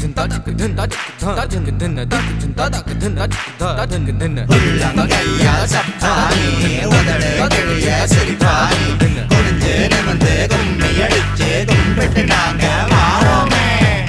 உள்ளங்கையா சப்பானி உதடு கிழிய சிரிப்பானி குனிஞ்சு நிமிந்து கும்மி அடிச்சு கும்பிட்டு நாங்க வாரோமே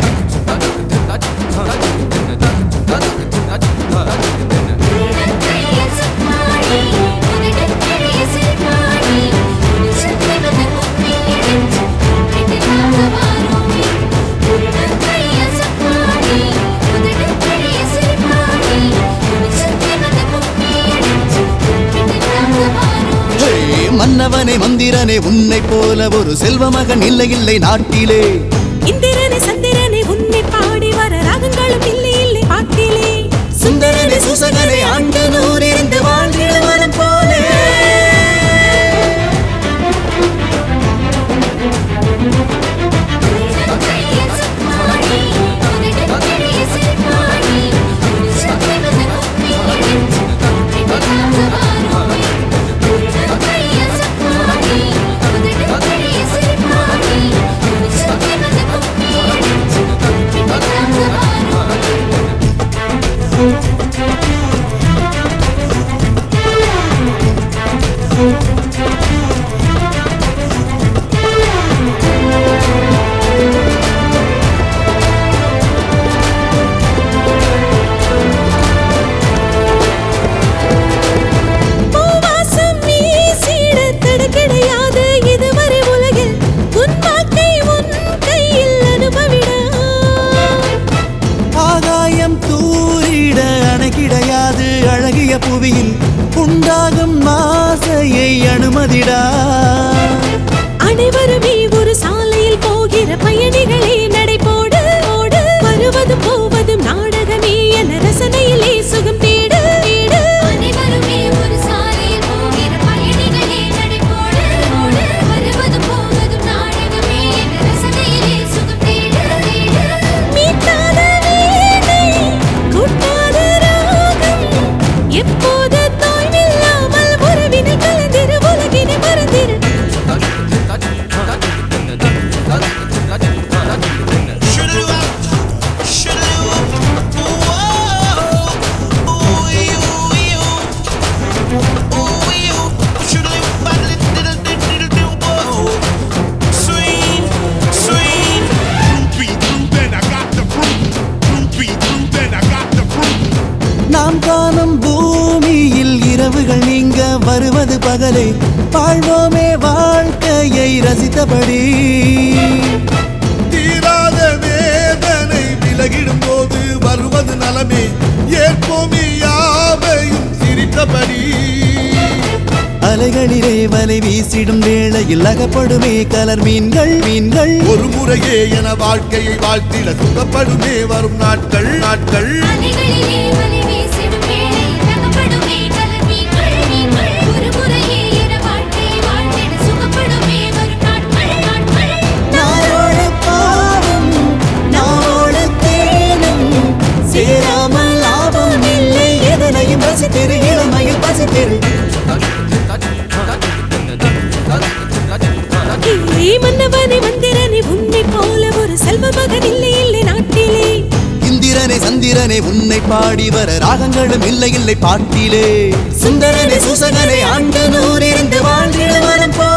ஹே, மன்னவனே மந்திரனே உன்னை போல ஒரு செல்வ மகன் இல்லை இல்லை நாட்டிலே இந்திரனே சந்திரனே உன்னை பாடி வர ராகங்களும் இல்லை இல்லை பாட்டிலே சுந்தரனே சுசகனே ஆண்டு நூறிருந்து வாழ்ந்திட மனம் போலே பூவாசம் வீசிட தடை கிடையாது இதுவரை உலகில் உன் வாழ்க்கை உன் கையில் அனுபவிட ஆகாயம் தூரிட அணை கிடையாது அழகிய புவியில் உண்டாகும் ஆசையை அனுமதிடா அனைவருமே ஒரு சாலையில் போகிற பயணிகளே நடை போடு ஓடு வருவதும் போவதும் நாடகமே என ரசனையிலே சுகம் தேடு தேடு அனைவருமே ஒரு சாலையில் போகிற பயணிகளே நடைபோடு ஓடு வருவதும் போவதும் நாடகமே என்ற ரசனையிலே சுகம் தேடு தேடு மீட்டாத வீணை கூட்டாத ராகம் எப்போது தோய்வில்லாமல் உறவினை கலந்திரு உலகினை மறந்திரு நாம் காணும் பூமியில் இரவுகள் நீங்க வருவது பகலே வாழ்வோமே வாழ்க்கையை ரசித்தபடி தீராத வேதனை விலகிடும் போது வருவது நலமே ஏற்போமே யாவையும் சிரித்தபடி அலைகளிலே வலை வீசிடும் வேளையில் அகப்படுமே கலர் மீன்கள் மீன்கள் ஒரு முறையே என வாழ்க்கையை வாழ்த்திட சுகப்படுமே வரும் நாட்கள் நாட்கள் அலைகளிலே வலை வீசிடும் வேளையில் தகப்படுமே கலர் மீன்கள் மீன்கள் ஒரு முறையே என வாழ்க்கையை வாழ்ந்திட சுகப்படுமே வரும் நாட்கள் நாட்கள் நாளோட பாவம் நாளோட தேனும் சேராமல் லாபம் இல்லை எதனையும் ரசித்திரு இளமையில் பசித்திரு ஏ மன்னவனே மந்திரனே உன்னை போல ஒரு செல்வ மகன் இல்லை இல்லை நாட்டிலே இந்திரனே சந்திரனே உன்னை பாடி வர ராகங்களும் இல்லை இல்லை பாட்டிலே சுந்தரனே சுசகனே ஆண்டு நூறிருந்து வாழ்ந்திட மனம் போ